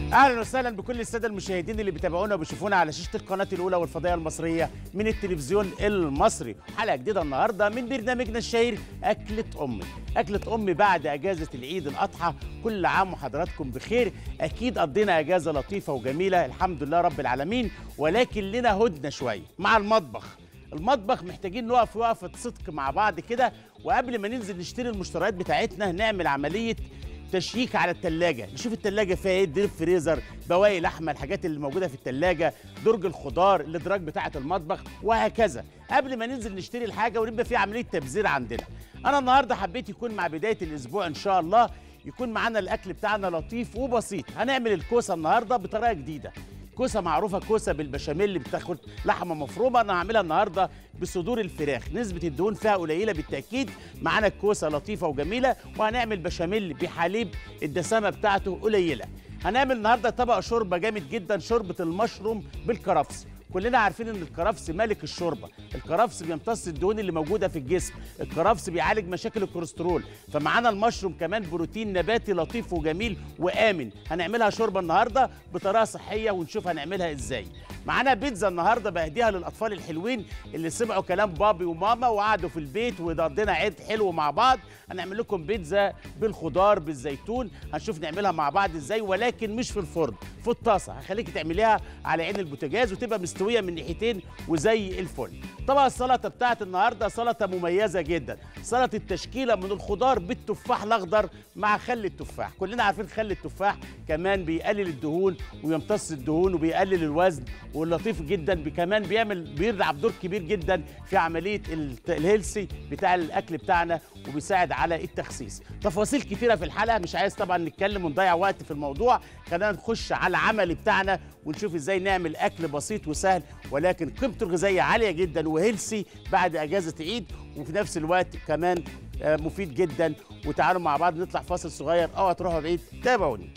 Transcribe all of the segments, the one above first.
اهلا وسهلا بكل الساده المشاهدين اللي بيتابعونا وبيشوفونا على شاشه القناه الاولى والفضائيه المصريه من التلفزيون المصري حلقه جديده النهارده من برنامجنا الشهير اكله امي اكله امي بعد اجازه العيد الاضحى كل عام وحضراتكم بخير اكيد قضينا اجازه لطيفه وجميله الحمد لله رب العالمين ولكن لنا هدنه شويه مع المطبخ المطبخ محتاجين نقف وقفه صدق مع بعض كده وقبل ما ننزل نشتري المشتريات بتاعتنا نعمل عمليه تشييك على التلاجة نشوف التلاجة فيها ايه ديب فريزر بواقي لحمة الحاجات اللي موجودة في التلاجة درج الخضار الادراج بتاعة المطبخ وهكذا قبل ما ننزل نشتري الحاجة ونبقى في عملية تبذير عندنا انا النهاردة حبيت يكون مع بداية الاسبوع ان شاء الله يكون معانا الاكل بتاعنا لطيف وبسيط هنعمل الكوسة النهاردة بطريقة جديدة كوسه معروفه كوسه بالبشاميل اللي بتاخد لحمه مفرومه انا هعملها النهارده بصدور الفراخ نسبه الدهون فيها قليله بالتاكيد معانا الكوسه لطيفه وجميله وهنعمل بشاميل بحليب الدسامه بتاعته قليله هنعمل النهارده طبق شوربه جامد جدا شوربه المشروم بالكرفس كلنا عارفين ان الكرفس ملك الشوربه الكرفس بيمتص الدهون اللي موجوده في الجسم الكرفس بيعالج مشاكل الكوليسترول فمعانا المشروم كمان بروتين نباتي لطيف وجميل وامن هنعملها شوربه النهارده بطريقه صحيه ونشوف هنعملها ازاي معانا بيتزا النهارده بهديها للاطفال الحلوين اللي سمعوا كلام بابي وماما وقعدوا في البيت وقضينا عيد حلو مع بعض هنعمل لكم بيتزا بالخضار بالزيتون هنشوف نعملها مع بعض ازاي ولكن مش في الفرن في الطاسه هخليكي تعمليها على عين البوتاجاز وتبقى مستويه من ناحيتين وزي الفل طبعا السلطه بتاعت النهارده سلطه مميزه جدا سلطه التشكيله من الخضار بالتفاح الاخضر مع خل التفاح كلنا عارفين خل التفاح كمان بيقلل الدهون ويمتص الدهون وبيقلل الوزن واللطيف جدا كمان بيعمل بيلعب دور كبير جدا في عمليه الهيلسي بتاع الاكل بتاعنا وبيساعد على التخسيس تفاصيل كتيره في الحلقه مش عايز طبعا نتكلم ونضيع وقت في الموضوع خلينا نخش على العمل بتاعنا ونشوف ازاي نعمل اكل بسيط وسهل ولكن قيمته الغذائيه عاليه جدا وهيلسي بعد اجازه عيد وفي نفس الوقت كمان مفيد جدا وتعالوا مع بعض نطلع فاصل صغير اوعى تروحوا بعيد تابعوني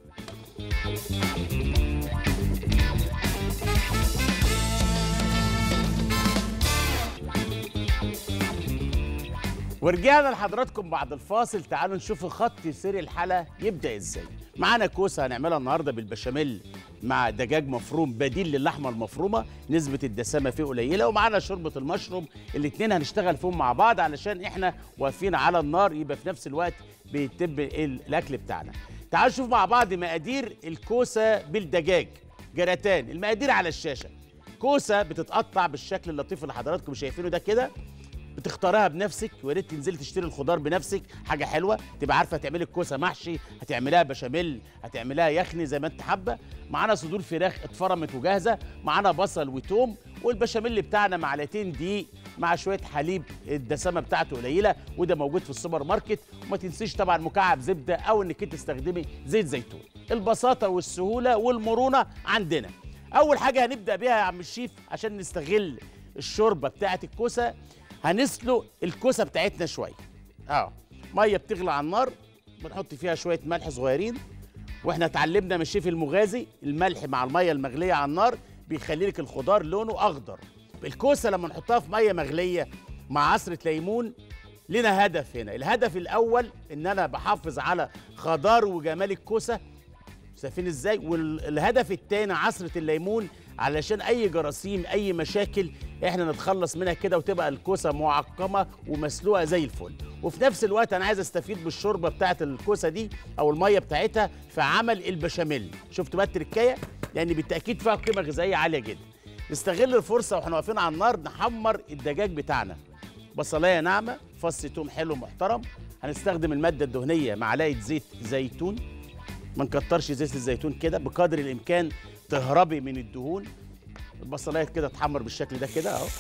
ورجعنا لحضراتكم بعد الفاصل تعالوا نشوف خط سير الحلقه يبدا ازاي معانا كوسه هنعملها النهارده بالبشاميل مع دجاج مفروم بديل للحمه المفرومه نسبه الدسامه فيه قليله ومعانا شوربه المشروم الاثنين هنشتغل فيهم مع بعض علشان احنا واقفين على النار يبقى في نفس الوقت بيتم الاكل بتاعنا تعالوا نشوف مع بعض مقادير الكوسه بالدجاج جراتان المقادير على الشاشه كوسه بتتقطع بالشكل اللطيف اللي حضراتكم شايفينه ده كده بتختارها بنفسك ويا ريت تنزلي تشتري الخضار بنفسك حاجه حلوه تبقى عارفه هتعملي الكوسه محشي هتعمليها بشاميل هتعمليها يخني زي ما انت حابه معانا صدور فراخ اتفرمت وجاهزه معانا بصل وتوم والبشاميل بتاعنا معلقتين دقيق مع شويه حليب الدسامه بتاعته قليله وده موجود في السوبر ماركت وما تنسيش طبعا مكعب زبده او انك انت تستخدمي زيت زيتون البساطه والسهوله والمرونه عندنا اول حاجه هنبدا بيها يا عم الشيف عشان نستغل الشوربه بتاعه الكوسه هنسلق الكوسه بتاعتنا شويه اه ميه بتغلى على النار بنحط فيها شويه ملح صغيرين واحنا اتعلمنا من الشيف المغازي الملح مع الميه المغليه على النار بيخلي لك الخضار لونه اخضر الكوسه لما نحطها في ميه مغليه مع عصره ليمون لنا هدف هنا الهدف الاول ان انا بحافظ على خضار وجمال الكوسه شايفين ازاي والهدف الثاني عصره الليمون علشان اي جراثيم اي مشاكل احنا نتخلص منها كده وتبقى الكوسه معقمه ومسلوقه زي الفل وفي نفس الوقت انا عايز استفيد بالشوربه بتاعه الكوسه دي او الميه بتاعتها في عمل البشاميل شفتوا بقى التركايه لان بالتاكيد فيها قيمه غذائيه عاليه جدا نستغل الفرصه واحنا واقفين على النار نحمر الدجاج بتاعنا بصلايه ناعمه فص توم حلو محترم هنستخدم الماده الدهنيه معلقه زيت زيتون ما نكترش زيت الزيتون كده بقدر الامكان تهربي من الدهون البصلايه كده تحمر بالشكل ده كده اهو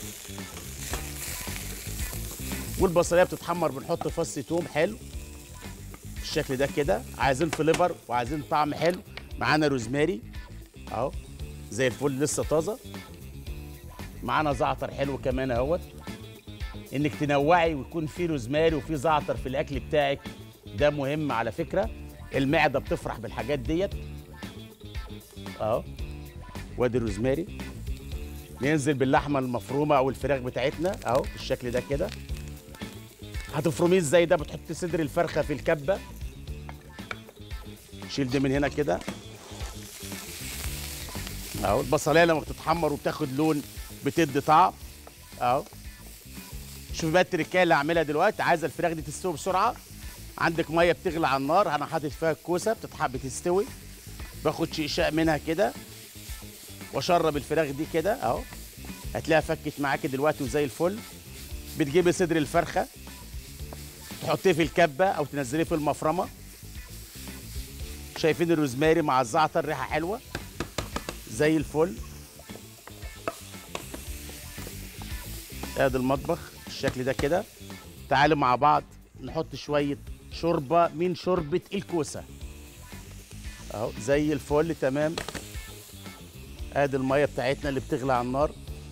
والبصلايه بتتحمر بنحط فص توم حلو بالشكل ده كده عايزين فليفر وعايزين طعم حلو معانا روزماري اهو زي الفل لسه طازه معانا زعتر حلو كمان اهوت انك تنوعي ويكون في روزماري وفي زعتر في الاكل بتاعك ده مهم على فكره المعده بتفرح بالحاجات ديت اهو وادي الروزماري ننزل باللحمه المفرومه او الفراخ بتاعتنا اهو بالشكل ده كده هتفرميه ازاي ده بتحط صدر الفرخه في الكبه شيل ده من هنا كده اهو البصلايه لما بتتحمر وبتاخد لون بتدي طعم اهو شوف بقى التركايه اللي هعملها دلوقتي عايزه الفراخ دي تستوي بسرعه عندك ميه بتغلي على النار انا حاطط فيها الكوسه بتتحب بتستوي باخد شقشاق منها كده واشرب الفراخ دي كده اهو هتلاقيها فكت معاكي دلوقتي وزي الفل بتجيبي صدر الفرخه تحطيه في الكبه او تنزليه في المفرمه شايفين الروزماري مع الزعتر ريحه حلوه زي الفل ادي المطبخ بالشكل ده كده تعالوا مع بعض نحط شويه شوربه من شوربه الكوسه اهو زي الفل تمام ادي الميه بتاعتنا اللي بتغلي على النار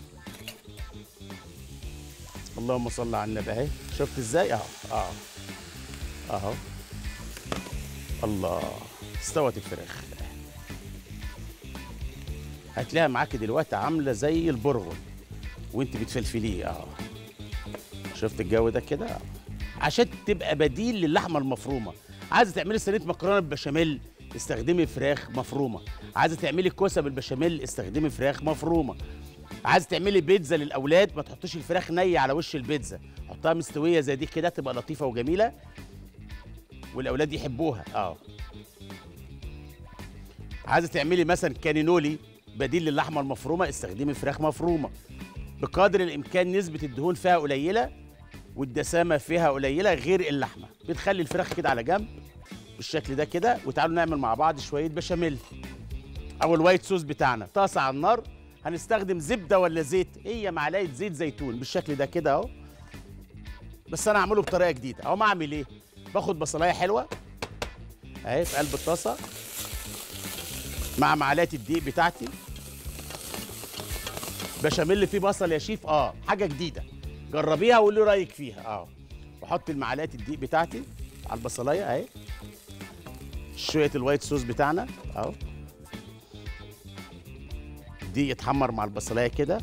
اللهم صل على النبي اهي شفت ازاي اهو اهو اهو الله استوت الفراخ هتلاقيها معاكي دلوقتي عامله زي البرغل وانت بتفلفليه اه شفت الجو ده كده آه. عشان تبقى بديل للحمه المفرومه عايزه تعملي صينيه مكرونه بالبشاميل استخدمي فراخ مفرومه عايزه تعملي كوسه بالبشاميل استخدمي فراخ مفرومه عايزه تعملي بيتزا للاولاد ما تحطيش الفراخ نيه على وش البيتزا حطها مستويه زي دي كده تبقى لطيفه وجميله والاولاد يحبوها اه عايزه تعملي مثلا كانينولي بديل للحمه المفرومه استخدمي فراخ مفرومه بقدر الامكان نسبه الدهون فيها قليله والدسامه فيها قليله غير اللحمه بتخلي الفراخ كده على جنب بالشكل ده كده وتعالوا نعمل مع بعض شويه بشاميل او الوايت صوص بتاعنا طاسه على النار هنستخدم زبده ولا زيت هي معلقه زيت زيتون بالشكل ده كده اهو بس انا هعمله بطريقه جديده اهو اعمل ايه باخد بصلايه حلوه اهي في قلب الطاسه مع معلقه الدقيق بتاعتي بشاميل فيه بصل يا شيف اه حاجه جديده جربيها وقولي رايك فيها اه واحط المعلقه الدقيق بتاعتي على البصلايه اهي شويه الوايت صوص بتاعنا اهو دي يتحمر مع البصلايه كده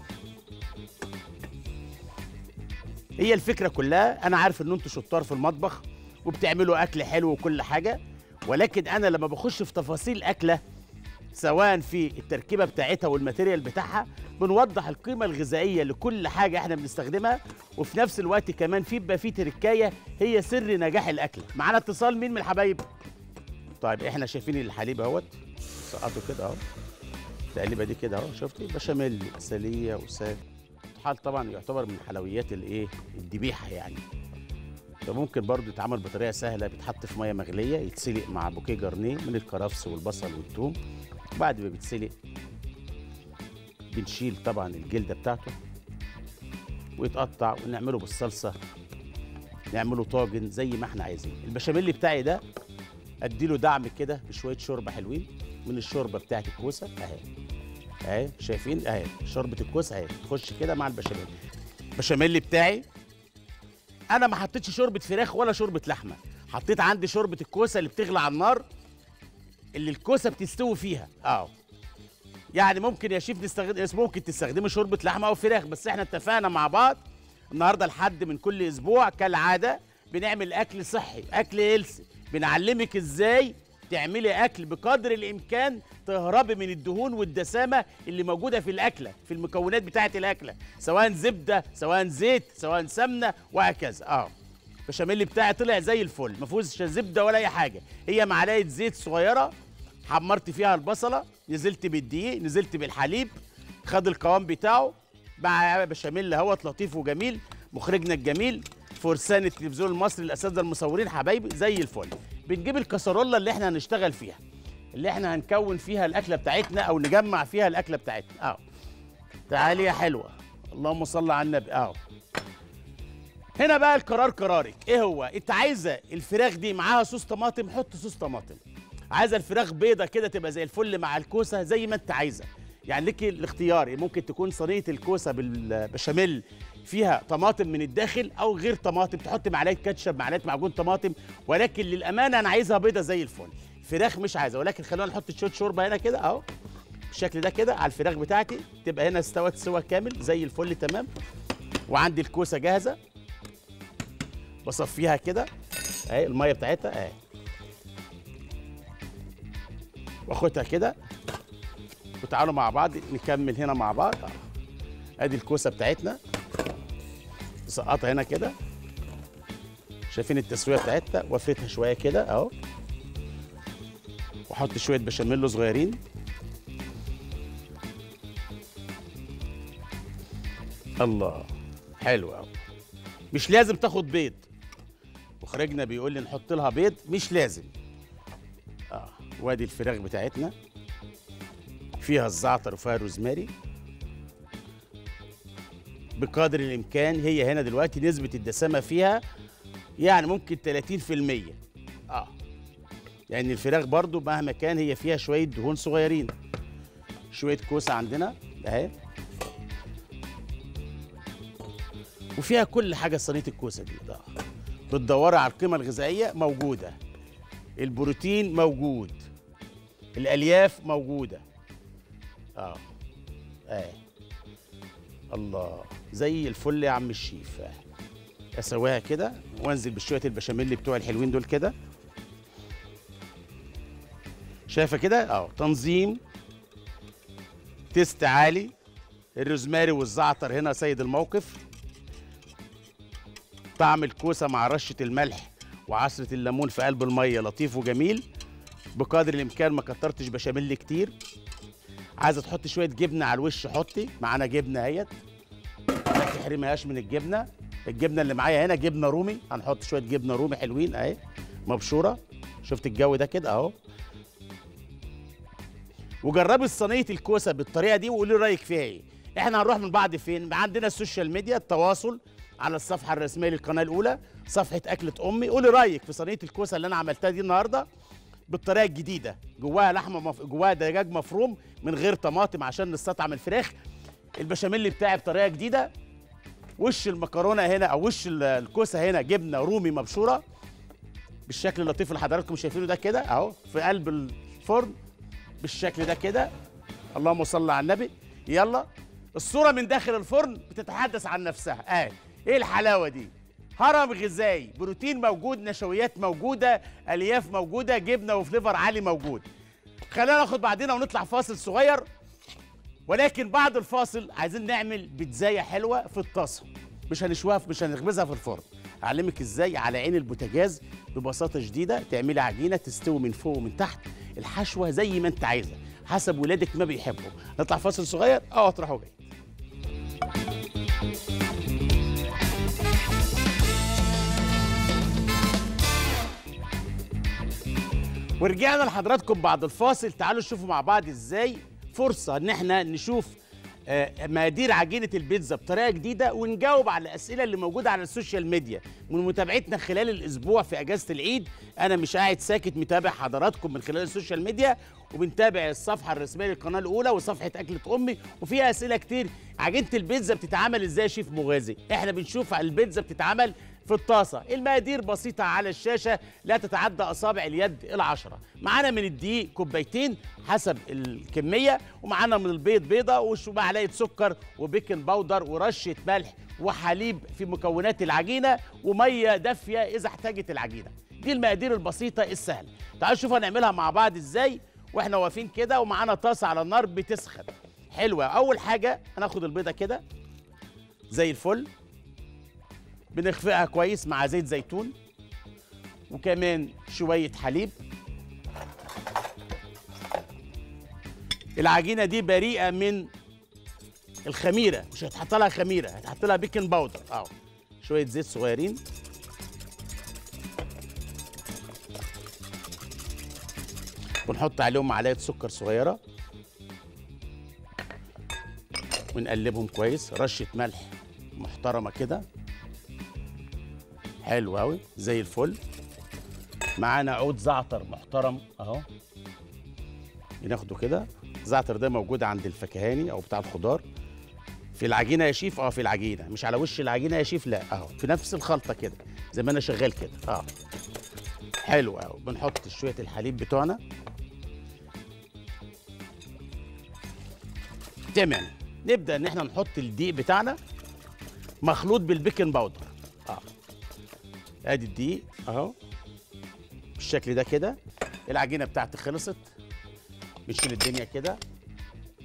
هي الفكره كلها انا عارف ان انتوا شطار في المطبخ وبتعملوا اكل حلو وكل حاجه ولكن انا لما بخش في تفاصيل اكله سواء في التركيبه بتاعتها والماتيريال بتاعها بنوضح القيمه الغذائيه لكل حاجه احنا بنستخدمها وفي نفس الوقت كمان في بيبقى في تركايه هي سر نجاح الاكله معانا اتصال مين من الحبايب طيب احنا شايفين الحليب اهوت سقطه كده اهو التقليبه دي كده اهو شفتي بشاميل سليه وسال حال طبعا يعتبر من حلويات الايه الذبيحه يعني فممكن برضو يتعمل بطريقه سهله بيتحط في ميه مغليه يتسلق مع بوكيه جرنيه من الكرفس والبصل والثوم بعد ما بيتسلق بنشيل طبعا الجلده بتاعته ويتقطع ونعمله بالصلصه نعمله طاجن زي ما احنا عايزين البشاميل بتاعي ده اديله دعم كده بشويه شوربه حلوين من الشوربه بتاعت الكوسه اهي اهي شايفين اهي شوربه الكوسه اهي تخش كده مع البشاميل البشاميل بتاعي انا ما حطيتش شوربه فراخ ولا شوربه لحمه حطيت عندي شوربه الكوسه اللي بتغلى على النار اللي الكوسه بتستوي فيها اه يعني ممكن يا شيف نستخدم ممكن تستخدمي شوربه لحمه او فراخ بس احنا اتفقنا مع بعض النهارده لحد من كل اسبوع كالعاده بنعمل اكل صحي اكل هيلثي بنعلمك ازاي تعملي اكل بقدر الامكان تهربي من الدهون والدسامه اللي موجوده في الاكله في المكونات بتاعه الاكله سواء زبده سواء زيت سواء سمنه وهكذا اه البشاميل بتاعي طلع زي الفل ما فيهوش زبده ولا اي حاجه هي معلقه زيت صغيره حمرت فيها البصله نزلت بالدقيق نزلت بالحليب خد القوام بتاعه مع بشاميل اهوت لطيف وجميل مخرجنا الجميل فرسان التلفزيون المصري الاساتذه المصورين حبايبي زي الفل بنجيب الكسرولة اللي احنا هنشتغل فيها اللي احنا هنكون فيها الاكله بتاعتنا او نجمع فيها الاكله بتاعتنا اه تعالي يا حلوه اللهم صل على النبي اه هنا بقى القرار قرارك ايه هو انت عايزه الفراخ دي معاها صوص طماطم حط صوص طماطم عايزه الفراخ بيضه كده تبقى زي الفل مع الكوسه زي ما انت عايزه يعني لك الاختيار ممكن تكون صينيه الكوسه بالبشاميل فيها طماطم من الداخل او غير طماطم تحط معلقه كاتشب معلقه معجون طماطم ولكن للامانه انا عايزها بيضه زي الفل فراخ مش عايزه ولكن خلونا نحط شويه شوربه هنا كده اهو بالشكل ده كده على الفراخ بتاعتي تبقى هنا استوت سوا كامل زي الفل تمام وعندي الكوسه جاهزه بصفيها كده اهي الميه بتاعتها اهي واخدها كده وتعالوا مع بعض نكمل هنا مع بعض آه. ادي الكوسه بتاعتنا سقطها هنا كده شايفين التسويه بتاعتها وفيتها شويه كده اهو واحط شويه بشاميل صغيرين الله حلو قوي مش لازم تاخد بيض مخرجنا بيقول لي نحط لها بيض مش لازم اه وادي الفراخ بتاعتنا فيها الزعتر وفيها الروزماري بقدر الامكان هي هنا دلوقتي نسبه الدسامه فيها يعني ممكن 30% اه يعني الفراخ برضو مهما كان هي فيها شويه دهون صغيرين شويه كوسه عندنا اهي وفيها كل حاجه صينيه الكوسه دي ده بتدوري على القيمه الغذائيه موجوده البروتين موجود الالياف موجوده اه اه الله زي الفل يا عم الشيف آه. اسويها كده وانزل بشويه البشاميل بتوع الحلوين دول كده شايفه كده اه تنظيم تيست عالي الروزماري والزعتر هنا سيد الموقف طعم الكوسه مع رشه الملح وعصره الليمون في قلب الميه لطيف وجميل بقدر الامكان ما كترتش بشاميل كتير عايزه تحطي شويه جبنه على الوش حطي معانا جبنه اهيت ما تحرمهاش من الجبنه الجبنه اللي معايا هنا جبنه رومي هنحط شويه جبنه رومي حلوين اهي مبشوره شفت الجو ده كده اهو وجربي صينيه الكوسه بالطريقه دي وقولي رايك فيها ايه احنا هنروح من بعض فين عندنا السوشيال ميديا التواصل على الصفحه الرسميه للقناه الاولى صفحه اكله امي قولي رايك في صينيه الكوسه اللي انا عملتها دي النهارده بالطريقه الجديده جواها لحمه مف... جواها دجاج مفروم من غير طماطم عشان نستطعم الفراخ البشاميل بتاعي بطريقه جديده وش المكرونه هنا او وش ال- الكوسه هنا جبنه رومي مبشوره بالشكل اللطيف اللي حضراتكم شايفينه ده كده اهو في قلب الفرن بالشكل ده كده اللهم صل على النبي يلا الصوره من داخل الفرن بتتحدث عن نفسها اه ايه الحلاوه دي هرم غذائي بروتين موجود نشويات موجوده الياف موجوده جبنه وفليفر عالي موجود خلينا ناخد بعدين ونطلع فاصل صغير ولكن بعد الفاصل عايزين نعمل بيتزايه حلوه في الطاسه مش هنشويها في- مش هنخبزها في الفرن اعلمك ازاي على عين البوتاجاز ببساطه شديده تعملي عجينه تستوي من فوق ومن تحت الحشوه زي ما انت عايزه حسب ولادك ما بيحبوا نطلع فاصل صغير اه اطرحوا جاي ورجعنا لحضراتكم بعد الفاصل تعالوا نشوفوا مع بعض ازاي فرصة ان احنا نشوف آه، مقادير عجينة البيتزا بطريقة جديدة ونجاوب على الأسئلة اللي موجودة على السوشيال ميديا من متابعتنا خلال الأسبوع في أجازة العيد أنا مش قاعد ساكت متابع حضراتكم من خلال السوشيال ميديا وبنتابع الصفحة الرسمية للقناة الأولى وصفحة أكلة أمي وفيها أسئلة كتير عجينة البيتزا بتتعمل إزاي يا شيف مغازي إحنا بنشوف البيتزا بتتعمل في الطاسة المقادير بسيطة على الشاشة لا تتعدى أصابع اليد العشرة معانا من الدقيق كوبايتين حسب الكمية ومعانا من البيض بيضة ومعلقة سكر وبيكنج باودر ورشة ملح وحليب في مكونات العجينة ومية دافية إذا احتاجت العجينة دي المقادير البسيطة السهلة تعالوا نشوف هنعملها مع بعض إزاي واحنا واقفين كده ومعانا طاسة على النار بتسخن حلوة أول حاجة هناخد البيضة كده زي الفل بنخفقها كويس مع زيت زيتون وكمان شوية حليب العجينة دي بريئة من الخميرة مش هتحط لها خميرة هتحط لها بيكنج باودر اهو شوية زيت صغيرين ونحط عليهم معلقة سكر صغيرة ونقلبهم كويس رشة ملح محترمة كده حلو قوي زي الفل معانا عود زعتر محترم اهو بناخده كده الزعتر ده موجود عند الفكهاني او بتاع الخضار في العجينه يا شيف اه في العجينه مش على وش العجينه يا شيف لا اهو في نفس الخلطه كده زي ما انا شغال كده اه حلو قوي بنحط شويه الحليب بتوعنا تمام نبدا ان احنا نحط الدقيق بتاعنا مخلوط بالبيكنج باودر اه ادي الدقيق اهو بالشكل ده كده العجينه بتاعتي خلصت بنشيل الدنيا كده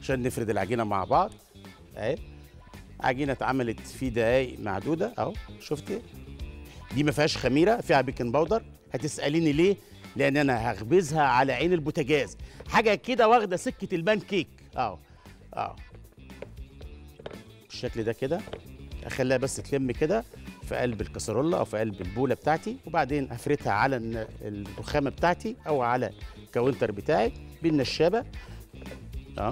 عشان نفرد العجينه مع بعض اهي عجينه اتعملت في دقايق معدوده اهو شفتي دي ما فيهاش خميره فيها بيكنج باودر هتساليني ليه لان انا هخبزها على عين البوتاجاز حاجه كده واخده سكه البان كيك اهو اهو بالشكل ده كده اخليها بس تلم كده في قلب الكسرولة او في قلب البوله بتاعتي وبعدين افردها على الن- الرخامه بتاعتي او على الكاونتر بتاعي بالنشابه اهو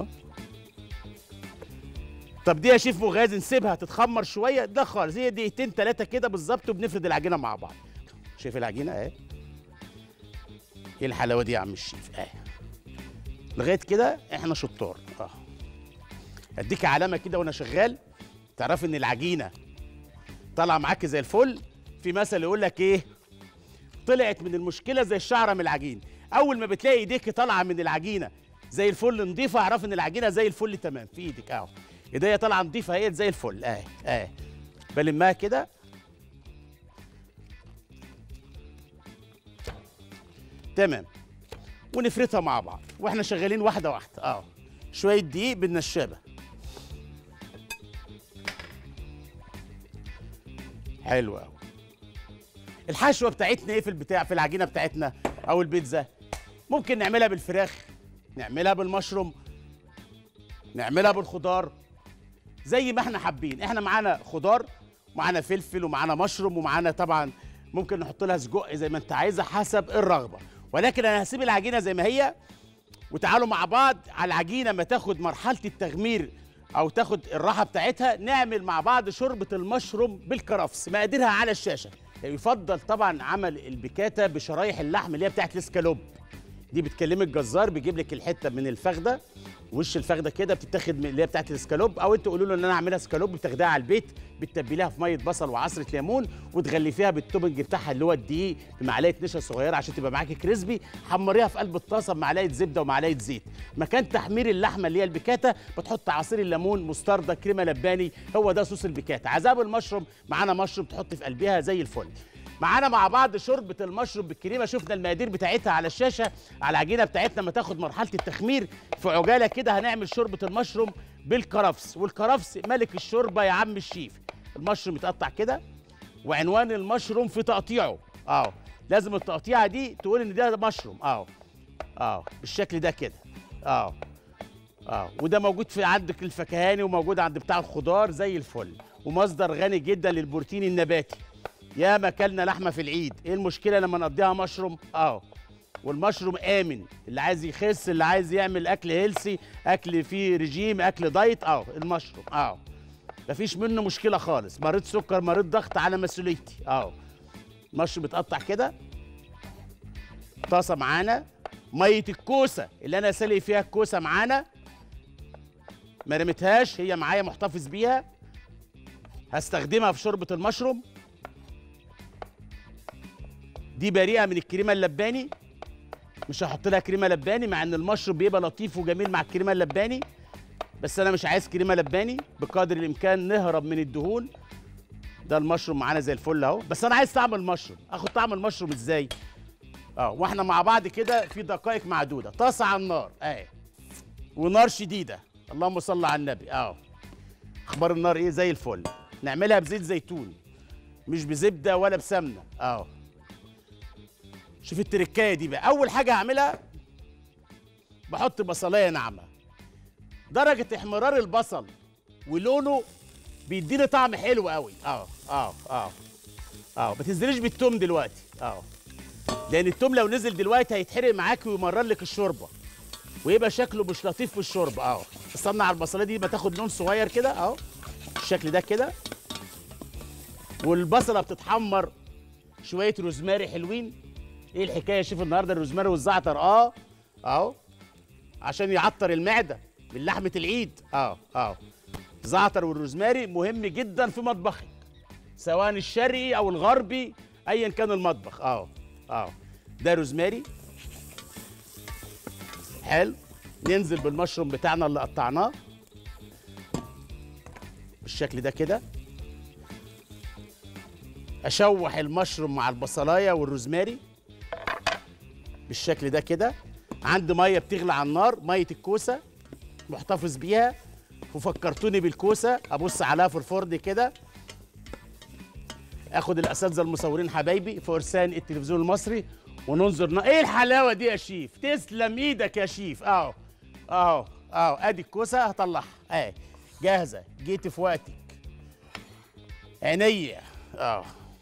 طب دي يا شيف مغاز نسيبها تتخمر شويه ده خالص هي دقيقتين ثلاثه كده بالظبط وبنفرد العجينه مع بعض شايف العجينه اهي ايه الحلاوه دي يا عم الشيف اهي لغايه كده احنا شطار اه اديك علامه كده وانا شغال تعرف ان العجينه طالعه معاك زي الفل في مثل يقول لك ايه طلعت من المشكله زي الشعره من العجين اول ما بتلاقي ايديك طالعه من العجينه زي الفل نضيفه اعرف ان العجينه زي الفل تمام في ايدك اهو ايديا طالعه نضيفه اهي زي الفل اهي اهي بلمها كده تمام ونفرتها مع بعض واحنا شغالين واحده واحده اه شويه دقيق بالنشابه حلو قوي الحشوه بتاعتنا ايه في البتاع في العجينه بتاعتنا او البيتزا ممكن نعملها بالفراخ نعملها بالمشروم نعملها بالخضار زي ما احنا حابين احنا معانا خضار ومعانا فلفل ومعانا مشروم ومعانا طبعا ممكن نحط لها سجق زي ما انت عايزه حسب الرغبه ولكن انا هسيب العجينه زي ما هي وتعالوا مع بعض على العجينه ما تاخد مرحله التغمير او تاخد الراحه بتاعتها نعمل مع بعض شوربه المشروم بالكرفس مقاديرها على الشاشه يفضل طبعا عمل البيكاتا بشرايح اللحم اللي هي بتاعت الاسكالوب دي بتكلم الجزار بيجيب لك الحته من الفخده وش الفخده كده بتتاخد من اللي هي بتاعت الاسكالوب او انتوا قولوا له ان انا اعملها اسكالوب بتاخديها على البيت بتتبليها في ميه بصل وعصره ليمون وتغلفيها بالتوبنج بتاعها اللي هو الدقيق بمعلقه نشا صغيره عشان تبقى معاكي كريسبي حمريها في قلب الطاسه بمعلقه زبده ومعلقه زيت مكان تحمير اللحمه اللي هي البيكاتا بتحط عصير الليمون مستردة كريمه لباني هو ده صوص البيكاتا عذاب المشروم معانا مشروم تحط في قلبها زي الفل معانا مع بعض شوربه المشروم بالكريمه شفنا المقادير بتاعتها على الشاشه على العجينه بتاعتنا ما تاخد مرحله التخمير في عجاله كده هنعمل شوربه المشروم بالكرفس والكرفس ملك الشوربه يا عم الشيف المشروم يتقطع كده وعنوان المشروم في تقطيعه اه لازم التقطيعه دي تقول ان ده مشروم اه اه بالشكل ده كده اه اه وده موجود في عندك الفكهاني وموجود عند بتاع الخضار زي الفل ومصدر غني جدا للبروتين النباتي يا ما اكلنا لحمه في العيد ايه المشكله لما نقضيها مشروم اه والمشروم امن اللي عايز يخس اللي عايز يعمل اكل هيلسي اكل فيه رجيم اكل دايت اه المشروم اه مفيش منه مشكله خالص مريض سكر مريض ضغط على مسؤوليتي اه المشروم بيتقطع كده طاسه معانا ميه الكوسه اللي انا سالي فيها الكوسه معانا ما رميتهاش هي معايا محتفظ بيها هستخدمها في شوربه المشروم دي بريئه من الكريمه اللباني مش هحط لها كريمه لباني مع ان المشروب بيبقى لطيف وجميل مع الكريمه اللباني بس انا مش عايز كريمه لباني بقدر الامكان نهرب من الدهون ده المشروم معانا زي الفل اهو بس انا عايز طعم المشروم اخد طعم المشروم ازاي اه واحنا مع بعض كده في دقائق معدوده طاسه على النار اهي ونار شديده اللهم صل على النبي اه اخبار النار ايه زي الفل نعملها بزيت زيتون مش بزبده ولا بسمنه اه شوف التركايه دي بقى اول حاجه هعملها بحط بصلايه ناعمه درجه احمرار البصل ولونه بيديني طعم حلو قوي اه اه اه اه ما تنزليش بالتوم دلوقتي اه لان التوم لو نزل دلوقتي هيتحرق معاك ويمرر لك الشوربه ويبقى شكله مش لطيف في الشوربه اه استنى على البصلايه دي ما تاخد لون صغير كده اهو بالشكل ده كده والبصله بتتحمر شويه روزماري حلوين ايه الحكايه شوف النهارده الروزماري والزعتر اه اهو عشان يعطر المعده من لحمه العيد اه اه زعتر والروزماري مهم جدا في مطبخك سواء الشرقي او الغربي ايا كان المطبخ اه اه ده روزماري حلو ننزل بالمشروم بتاعنا اللي قطعناه بالشكل ده كده اشوح المشروم مع البصلايه والروزماري بالشكل ده كده عندي ميه بتغلي على النار ميه الكوسه محتفظ بيها وفكرتوني بالكوسه ابص عليها في الفرن كده اخد الاساتذه المصورين حبايبي فرسان التلفزيون المصري وننظر ن... ايه الحلاوه دي يا شيف تسلم ايدك يا شيف اهو اهو اهو ادي الكوسه هطلعها اهي جاهزه جيت في وقتك عينيا اه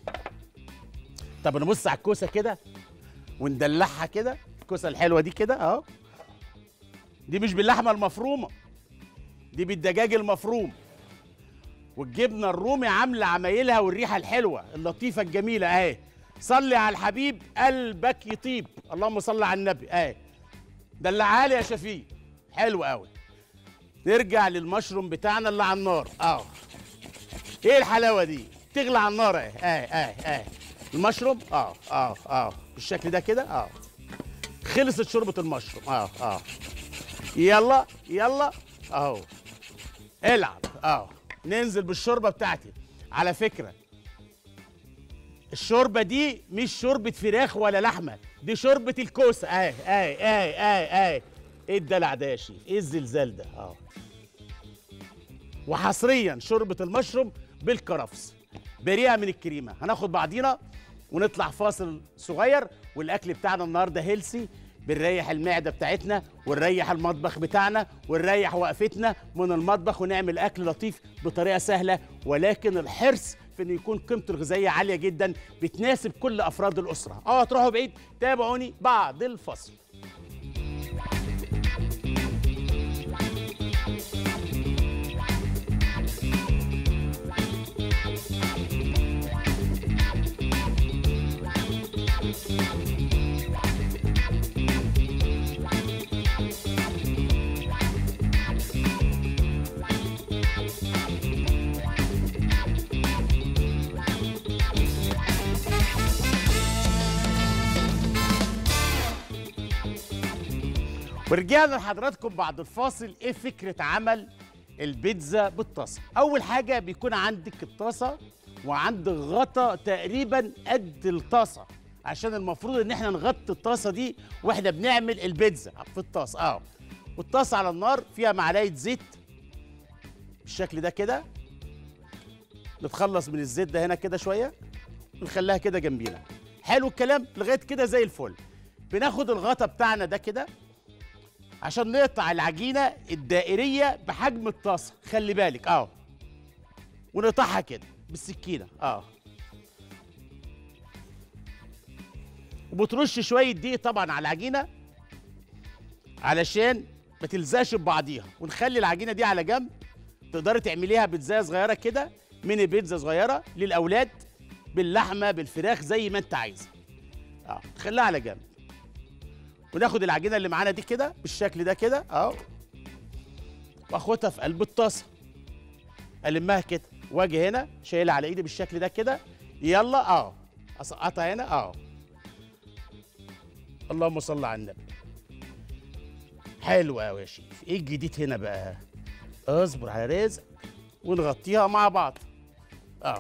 طب نبص على الكوسه كده وندلعها كده الكوسه الحلوه دي كده اهو دي مش باللحمه المفرومه دي بالدجاج المفروم والجبنه الرومي عامله عمايلها والريحه الحلوه اللطيفه الجميله اهي صلي على الحبيب قلبك يطيب اللهم صل على النبي اهي دلعها لي يا شفيق حلو قوي نرجع للمشروم بتاعنا اللي على النار اه ايه الحلاوه دي تغلى على النار اهي اهي اهي اهي المشروم اه اه اه بالشكل ده كده اه خلصت شوربه المشروم اه اه يلا يلا اهو العب اه ننزل بالشوربه بتاعتي على فكره الشوربه دي مش شوربه فراخ ولا لحمه دي شوربه الكوسه اهي اهي اهي اهي اهي ايه الدلع ده يا شيف ايه الزلزال ده اه وحصريا شوربه المشروم بالكرفس بريئه من الكريمه هناخد بعضينا ونطلع فاصل صغير والاكل بتاعنا النهارده هيلسي بنريح المعده بتاعتنا ونريح المطبخ بتاعنا ونريح وقفتنا من المطبخ ونعمل اكل لطيف بطريقه سهله ولكن الحرص في انه يكون قيمته الغذائيه عاليه جدا بتناسب كل افراد الاسره اه تروحوا بعيد تابعوني بعد الفصل ورجعنا لحضراتكم بعد الفاصل ايه فكره عمل البيتزا بالطاسه اول حاجه بيكون عندك الطاسه وعندك غطا تقريبا قد الطاسه عشان المفروض ان احنا نغطي الطاسه دي واحنا بنعمل البيتزا في الطاسه اه والطاسه على النار فيها معلقه زيت بالشكل ده كده نتخلص من الزيت ده هنا كده شويه ونخليها كده جنبينا حلو الكلام لغايه كده زي الفل بناخد الغطا بتاعنا ده كده عشان نقطع العجينه الدائريه بحجم الطاسه خلي بالك اه ونقطعها كده بالسكينه اه وبترش شويه دقيق طبعا على العجينه علشان ما تلزقش ببعضيها ونخلي العجينه دي على جنب تقدري تعمليها بيتزايه صغيره كده ميني بيتزا صغيره للاولاد باللحمه بالفراخ زي ما انت عايزه اه تخليها على جنب وناخد العجينه اللي معانا دي كده بالشكل ده كده اهو واخدها في قلب الطاسه المها كده واجي هنا شايلها على ايدي بالشكل ده كده يلا اهو اسقطها هنا اهو اللهم صل على النبي حلو قوي يا شيف ايه الجديد هنا بقى اصبر على رزق ونغطيها مع بعض اه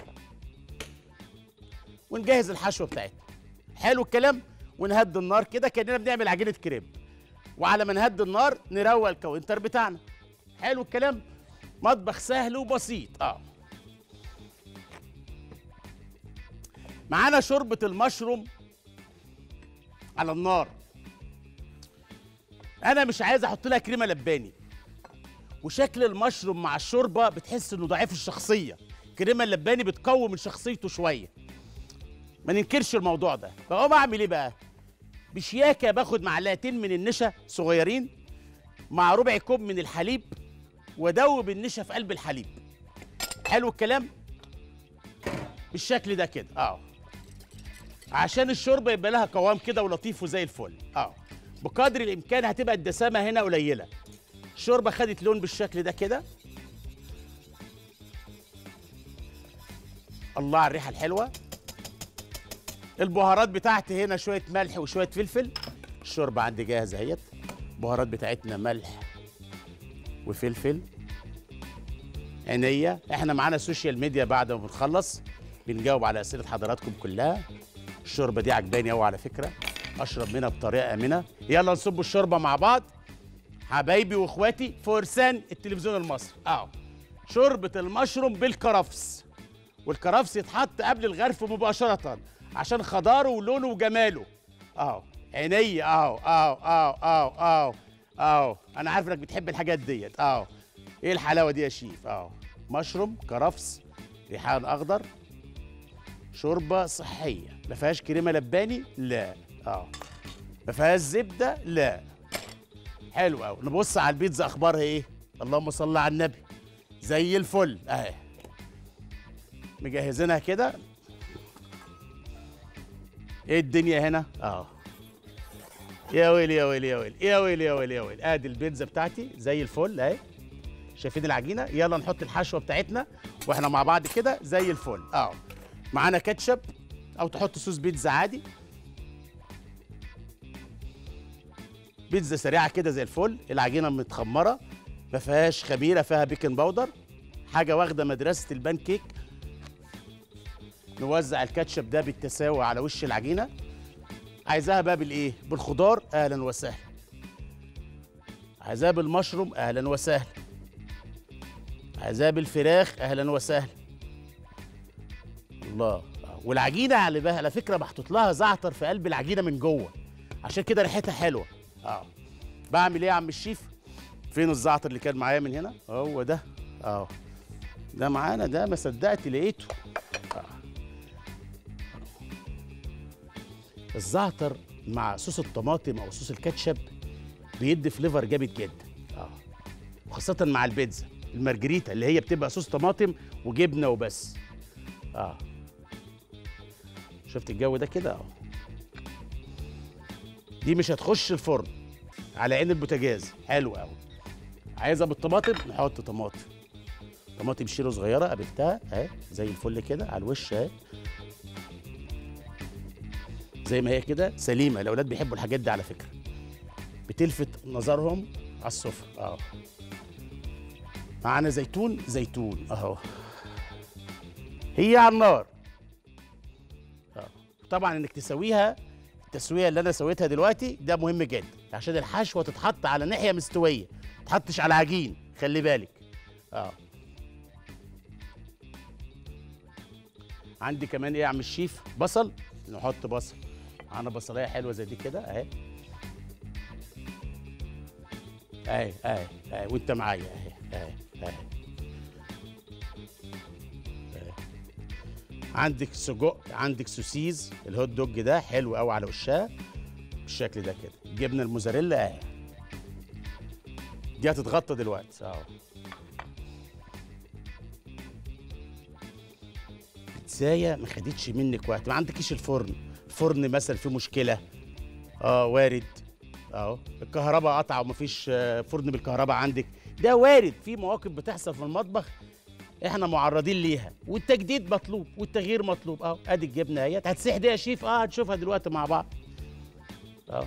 ونجهز الحشوه بتاعتنا حلو الكلام ونهدي النار كده كاننا بنعمل عجينه كريب وعلى ما نهدي النار نروق الكاونتر بتاعنا حلو الكلام مطبخ سهل وبسيط اه معانا شوربه المشروم على النار انا مش عايز احط لها كريمه لباني وشكل المشروم مع الشوربه بتحس انه ضعيف الشخصيه كريمه اللباني بتقوي من شخصيته شويه ما ننكرش الموضوع ده فاقوم اعمل ايه بقى بشياكه باخد معلقتين من النشا صغيرين مع ربع كوب من الحليب وادوب النشا في قلب الحليب حلو الكلام بالشكل ده كده اه عشان الشوربه يبقى لها قوام كده ولطيف وزي الفل اه بقدر الامكان هتبقى الدسامه هنا قليله الشوربه خدت لون بالشكل ده كده الله على الريحه الحلوه البهارات بتاعتي هنا شويه ملح وشويه فلفل الشوربه عندي جاهزه اهيت البهارات بتاعتنا ملح وفلفل عينيا احنا معانا سوشيال ميديا بعد ما بنخلص بنجاوب على اسئله حضراتكم كلها الشوربه دي عجباني قوي على فكره اشرب منها بطريقه امنه يلا نصب الشوربه مع بعض حبايبي واخواتي فرسان التلفزيون المصري اهو شوربه المشروم بالكرفس والكرفس يتحط قبل الغرف مباشره عشان خضاره ولونه وجماله اهو عيني اهو اهو اهو اهو اهو اهو انا عارف انك بتحب الحاجات ديت اهو ايه الحلاوه دي يا شيف اهو مشروم كرفس ريحان اخضر شوربه صحيه ما فيهاش كريمه لباني لا اه ما فيهاش زبده لا حلو قوي نبص على البيتزا اخبارها ايه اللهم صل على النبي زي الفل اهي مجهزينها كده ايه الدنيا هنا اه يا ويلي يا ويلي يا ويلي يا ويلي يا ويلي يا ويلي ادي البيتزا بتاعتي زي الفل اهي شايفين العجينه يلا نحط الحشوه بتاعتنا واحنا مع بعض كده زي الفل اه معانا كاتشب او تحط صوص بيتزا عادي بيتزا سريعه كده زي الفل العجينه متخمره ما فيهاش خميره فيها بيكنج باودر حاجه واخده مدرسه البان كيك نوزع الكاتشب ده بالتساوي على وش العجينه عايزاها بقى بالايه بالخضار اهلا وسهلا عايزاها بالمشروم اهلا وسهلا عايزاها بالفراخ اهلا وسهلا الله والعجينه على بقى على فكره محطوط لها زعتر في قلب العجينه من جوه عشان كده ريحتها حلوه اه بعمل ايه يا عم الشيف فين الزعتر اللي كان معايا من هنا هو ده اه ده معانا ده ما صدقت لقيته آه. الزعتر مع صوص الطماطم او صوص الكاتشب بيدي فليفر جامد جدا اه وخاصه مع البيتزا المارجريتا اللي هي بتبقى صوص طماطم وجبنه وبس اه شفت الجو ده كده اه دي مش هتخش الفرن على عين البوتاجاز حلو قوي عايزها بالطماطم نحط طماطم طماطم شيرو صغيره قابلتها اهي زي الفل كده على الوش اهي زي ما هي كده سليمه الاولاد بيحبوا الحاجات دي على فكره بتلفت نظرهم على السفره اه معانا زيتون زيتون اهو هي على النار اه طبعا انك تسويها التسويه اللي انا سويتها دلوقتي ده مهم جدا عشان الحشوه تتحط على ناحيه مستويه ما تحطش على عجين خلي بالك اه عندي كمان ايه يا عم الشيف بصل نحط بصل معانا بصلايه حلوه زي دي كده اهي اهي اهي اهي وانت معايا اهي اهي اهي اهي. عندك سجق عندك سوسيز الهوت دوج ده حلو قوي على وشها بالشكل ده كده الجبنه الموزاريلا اهي دي هتتغطى دلوقتي اهو بيتزايه ما خدتش منك وقت ما عندكيش الفرن الفرن مثلا فيه مشكله اه وارد اهو الكهرباء قطع ومفيش آه، فرن بالكهرباء عندك ده وارد في مواقف بتحصل في المطبخ احنا معرضين ليها والتجديد مطلوب والتغيير مطلوب اهو ادي الجبنه اهيت هتسيح دي يا شيف اه هتشوفها دلوقتي مع بعض اهو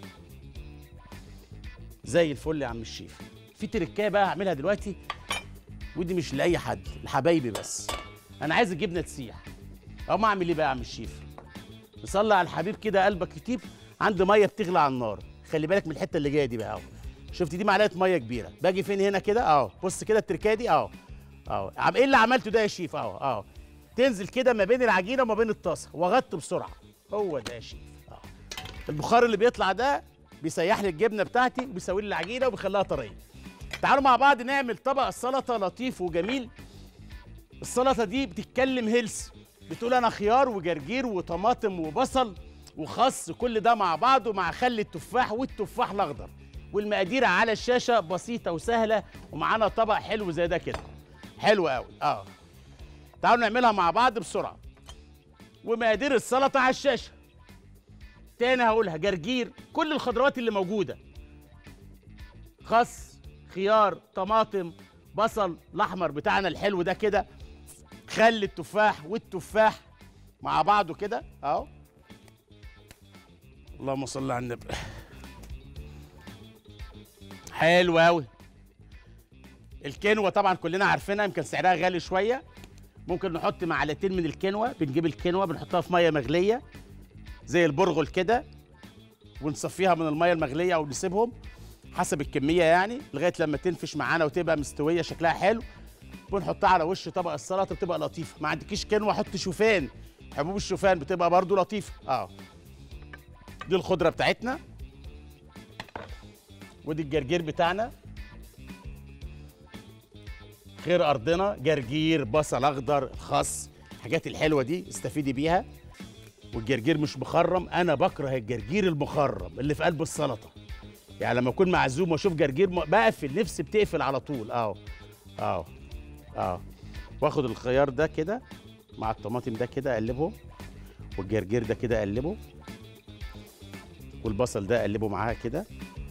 زي الفل يا عم الشيف في تركايه بقى هعملها دلوقتي ودي مش لاي حد لحبايبي بس انا عايز الجبنه تسيح او ما اعمل ايه بقى يا عم الشيف نصلي على الحبيب كده قلبك يطيب عندي ميه بتغلى على النار خلي بالك من الحته اللي جايه دي بقى اهو شفت دي معلقه ميه كبيره باجي فين هنا كده اهو بص كده التركايه دي اهو اهو عم ايه اللي عملته ده يا شيف اهو اهو تنزل كده ما بين العجينه وما بين الطاسه واغطي بسرعه هو ده يا شيف اهو البخار اللي بيطلع ده بيسيح لي الجبنه بتاعتي وبيسوي لي العجينه وبيخليها طريه تعالوا مع بعض نعمل طبق سلطه لطيف وجميل السلطه دي بتتكلم هيلث بتقول انا خيار وجرجير وطماطم وبصل وخس كل ده مع بعضه مع خل التفاح والتفاح الاخضر والمقادير على الشاشه بسيطه وسهله ومعانا طبق حلو زي ده كده حلو قوي اه تعالوا نعملها مع بعض بسرعه ومقادير السلطه على الشاشه تاني هقولها جرجير كل الخضروات اللي موجوده خس خيار طماطم بصل الاحمر بتاعنا الحلو ده كده خل التفاح والتفاح مع بعضه كده اهو اللهم صل على النبي حلو قوي الكنوه طبعا كلنا عارفينها يمكن سعرها غالي شويه ممكن نحط معلقتين من الكنوه بنجيب الكنوه بنحطها في ميه مغليه زي البرغل كده ونصفيها من الميه المغليه او نسيبهم حسب الكميه يعني لغايه لما تنفش معانا وتبقى مستويه شكلها حلو بنحطها على وش طبق السلطه بتبقى لطيفه ما عندكيش كنوه احط شوفان حبوب الشوفان بتبقى برضو لطيفه اه دي الخضره بتاعتنا ودي الجرجير بتاعنا خير ارضنا جرجير بصل اخضر خس الحاجات الحلوه دي استفيدي بيها والجرجير مش مخرم انا بكره الجرجير المخرم اللي في قلب السلطه يعني لما اكون معزوم واشوف جرجير م... بقفل نفسي بتقفل على طول اهو اهو اهو واخد الخيار ده كده مع الطماطم ده كده اقلبهم والجرجير ده كده اقلبه والبصل ده اقلبه معاها كده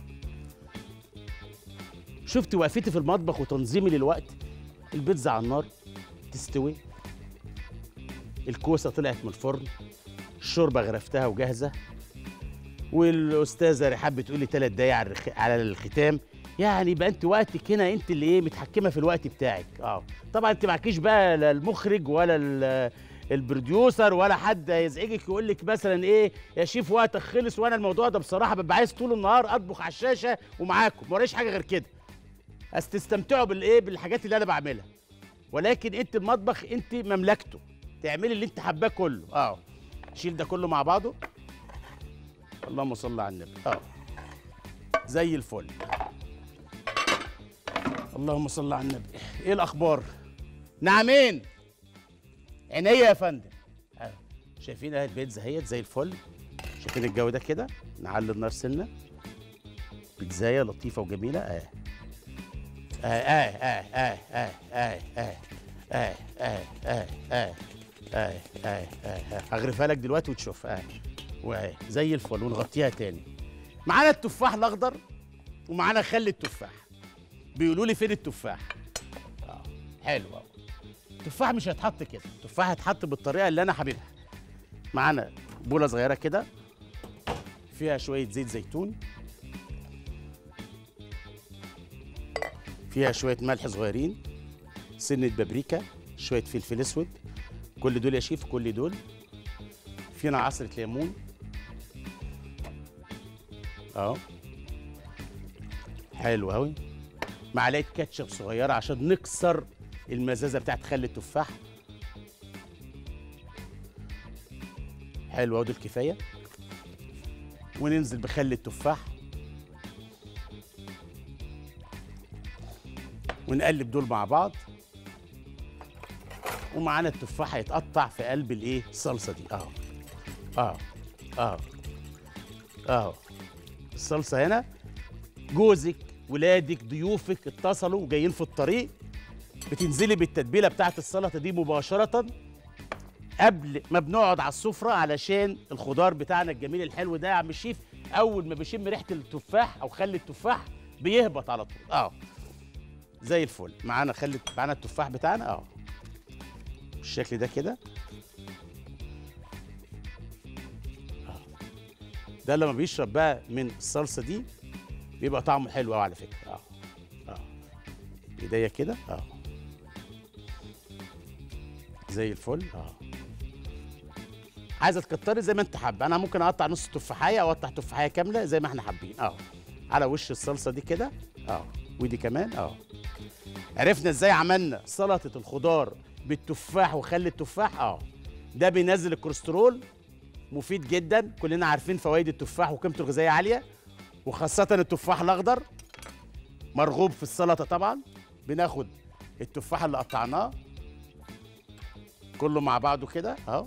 شفت وقفتي في المطبخ وتنظيمي للوقت البيتزا على النار تستوي الكوسه طلعت من الفرن الشوربه غرفتها وجاهزه والاستاذه رحاب بتقول لي ثلاث دقايق على الرخ... على الختام يعني يبقى انت وقتك هنا انت اللي ايه متحكمه في الوقت بتاعك اه طبعا انت معكيش بقى لا المخرج ولا ال- البروديوسر ولا حد يزعجك يقول لك مثلا ايه يا شيف وقتك خلص وانا الموضوع ده بصراحه ببقى عايز طول النهار اطبخ على الشاشه ومعاكم ما ورايش حاجه غير كده بس تستمتعوا بالايه بالحاجات اللي انا بعملها ولكن انت المطبخ انت مملكته تعملي اللي انت حباه كله اه شيل ده كله مع بعضه اللهم صل على النبي اه زي الفل اللهم صل على النبي ايه الاخبار نعمين عينيا يا فندم آه. شايفين اهي البيتزا اهيت زي الفل شايفين الجو ده كده نعلي النار سنه بيتزايه لطيفه وجميله اه اه اه اه اه اه اه اه اه اه اه اه اه اه هغرفها لك دلوقتي وتشوف اه واهي زي الفل ونغطيها تاني معانا التفاح الاخضر ومعانا خل التفاح بيقولوا لي فين التفاح اه حلو قوي التفاح مش هيتحط كده التفاح هيتحط بالطريقه اللي انا حاببها معانا بوله صغيره كده فيها شويه زيت زيتون فيها شويه ملح صغيرين سنه بابريكا شويه فلفل اسود كل دول يا شيف كل دول فينا عصره ليمون اهو حلو قوي معلقه كاتشب صغيره عشان نكسر المزازه بتاعت خل التفاح حلو اهو دول كفايه وننزل بخل التفاح ونقلب دول مع بعض ومعانا التفاح هيتقطع في قلب الايه الصلصه دي اهو اهو اهو اهو الصلصه هنا جوزك ولادك ضيوفك اتصلوا وجايين في الطريق بتنزلي بالتتبيله بتاعت السلطه دي مباشره قبل ما بنقعد على السفره علشان الخضار بتاعنا الجميل الحلو ده يا عم الشيف اول ما بيشم ريحه التفاح او خل التفاح بيهبط على طول اه زي الفل معانا خل معانا التفاح بتاعنا اه بالشكل ده كده آه. ده لما بيشرب بقى من الصلصه دي بيبقى طعمه حلو قوي على فكره اه اه ايديا كده اه زي الفل اه عايزه تكتري زي ما انت حابه انا ممكن اقطع نص تفاحيه او اقطع تفاحيه كامله زي ما احنا حابين اه على وش الصلصه دي كده اه ودي كمان اه عرفنا ازاي عملنا سلطه الخضار بالتفاح وخل التفاح اه ده بينزل الكوليسترول مفيد جدا كلنا عارفين فوائد التفاح وقيمته الغذائيه عاليه وخاصه التفاح الاخضر مرغوب في السلطه طبعا بناخد التفاح اللي قطعناه كله مع بعضه كده اهو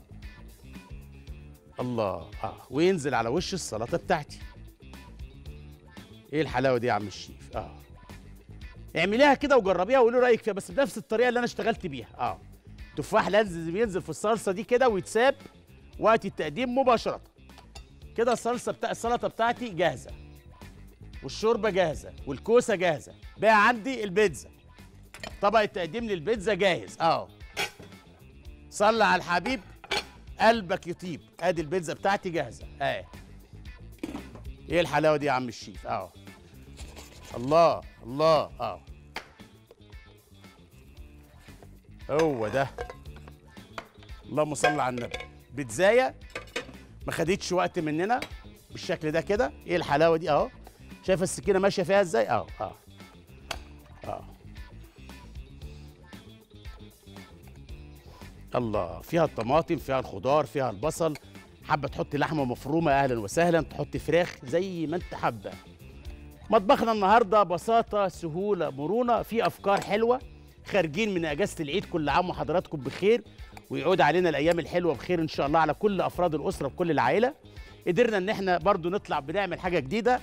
الله اه وينزل على وش السلطه بتاعتي ايه الحلاوه دي يا عم الشيف اه اعمليها كده وجربيها وقولي رايك فيها بس بنفس الطريقه اللي انا اشتغلت بيها اه تفاح لازم ينزل في الصلصه دي كده ويتساب وقت التقديم مباشره كده الصلصه بتاع السلطه بتاعتي جاهزه والشوربه جاهزه والكوسه جاهزه بقى عندي البيتزا طبق التقديم للبيتزا جاهز اه صلى على الحبيب قلبك يطيب ادي البيتزا بتاعتي جاهزه اه ايه الحلاوه دي يا عم الشيف اه الله الله اه هو ده اللهم صل على النبي بيتزايه ما خدتش وقت مننا بالشكل ده كده ايه الحلاوه دي اهو شايف السكينه ماشيه فيها ازاي اه اه اه الله فيها الطماطم فيها الخضار فيها البصل حابه تحطي لحمه مفرومه اهلا وسهلا تحطي فراخ زي ما انت حابه مطبخنا النهارده بساطه سهوله مرونه في افكار حلوه خارجين من اجازه العيد كل عام وحضراتكم بخير ويعود علينا الايام الحلوه بخير ان شاء الله على كل افراد الاسره بكل العائله قدرنا ان احنا برضو نطلع بنعمل حاجه جديده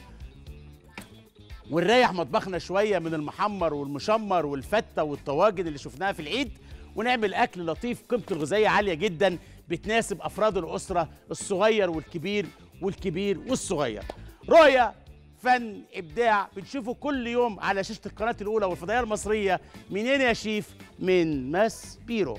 ونريح مطبخنا شويه من المحمر والمشمر والفته والطواجن اللي شفناها في العيد ونعمل اكل لطيف قيمته الغذائيه عاليه جدا بتناسب افراد الاسره الصغير والكبير والكبير والصغير رؤيه فن ابداع بنشوفه كل يوم على شاشه القناه الاولى والفضائيه المصريه منين يا شيف من ماس بيرو